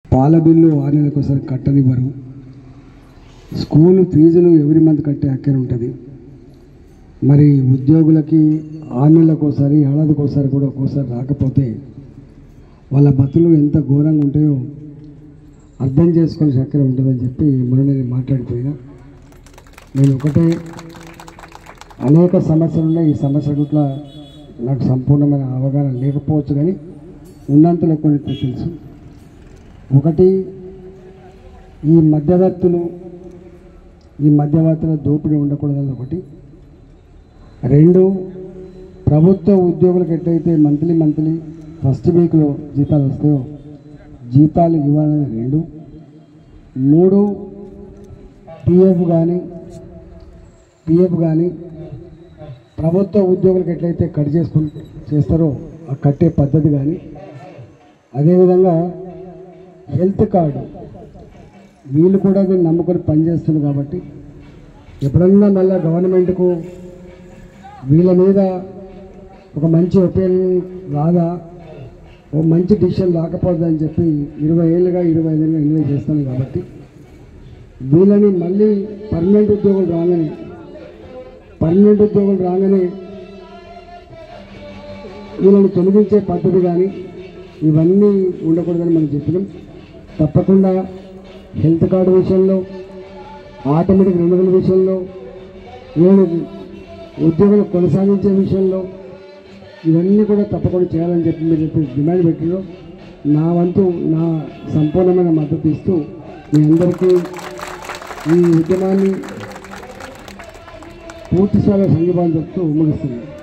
పాల బిల్లు ఆరు నెలలకు ఒకసారి కట్టనివ్వరు స్కూల్ ఫీజులు ఎవ్రీ మంత్ కట్టే అక్కర ఉంటుంది మరి ఉద్యోగులకి ఆరు నెలలకు ఒకసారి ఏడాదికి ఒకసారి కూడా ఒక్కోసారి రాకపోతే వాళ్ళ బతులు ఎంత ఘోరంగా ఉంటాయో అర్థం చేసుకొని చక్కెర ఉంటుందని చెప్పి మొన్న నేను మాట్లాడిపోయినా నేను ఒకటే అనేక సమస్యలు ఉన్నాయి ఈ సమస్య గుట్ల నాకు సంపూర్ణమైన అవగాహన లేకపోవచ్చు కానీ ఉన్నంతలో కొన్ని తెలుసు ఒకటి ఈ మధ్యవర్తులు ఈ మధ్యవర్తుల దోపిడీ ఉండకూడదని ఒకటి రెండు ప్రభుత్వ ఉద్యోగులకు ఎట్లయితే మంత్లీ మంత్లీ ఫస్ట్ వీక్లో జీతాలు వస్తాయో జీతాలు ఇవ్వాలని రెండు మూడు పిఎఫ్ కానీ పిఎఫ్ కానీ ప్రభుత్వ ఉద్యోగులకు ఎట్లయితే కట్ చేసుకుని చేస్తారో ఆ కట్టే పద్ధతి కానీ అదేవిధంగా హెల్త్ కార్డు వీళ్ళు కూడా దీన్ని నమ్ముకొని పనిచేస్తున్నారు కాబట్టి ఎప్పుడన్నా మళ్ళీ గవర్నమెంట్కు వీళ్ళ మీద ఒక మంచి ఒపీనియన్ రాదా ఓ మంచి డిసిషన్ రాకపోతుందని చెప్పి ఇరవై ఏళ్ళుగా ఇరవై ఐదేళ్ళుగా ఎంజాయ్ చేస్తాను కాబట్టి వీళ్ళని మళ్ళీ పర్మనెంట్ ఉద్యోగులు రాగానే పర్మనెంట్ ఉద్యోగులు రాగానే వీళ్ళని తొలగించే పద్ధతి కానీ ఇవన్నీ ఉండకూడదని మనం చెప్పినాం తప్పకుండా హెల్త్ కార్డు విషయంలో ఆటోమేటిక్ రెన్యువల్ విషయంలో వీళ్ళు ఉద్యోగులు కొనసాగించే విషయంలో ఇవన్నీ కూడా తప్పకుండా చేయాలని చెప్పి మీరు చెప్పి డిమాండ్ పెట్టిలో నా వంతు నా సంపూర్ణమైన మద్దతు ఇస్తూ మీ అందరికీ ఈ ఉద్యమాన్ని పూర్తి స్థాయిలో సంఘీభావం చెప్తూ ముగిస్తుంది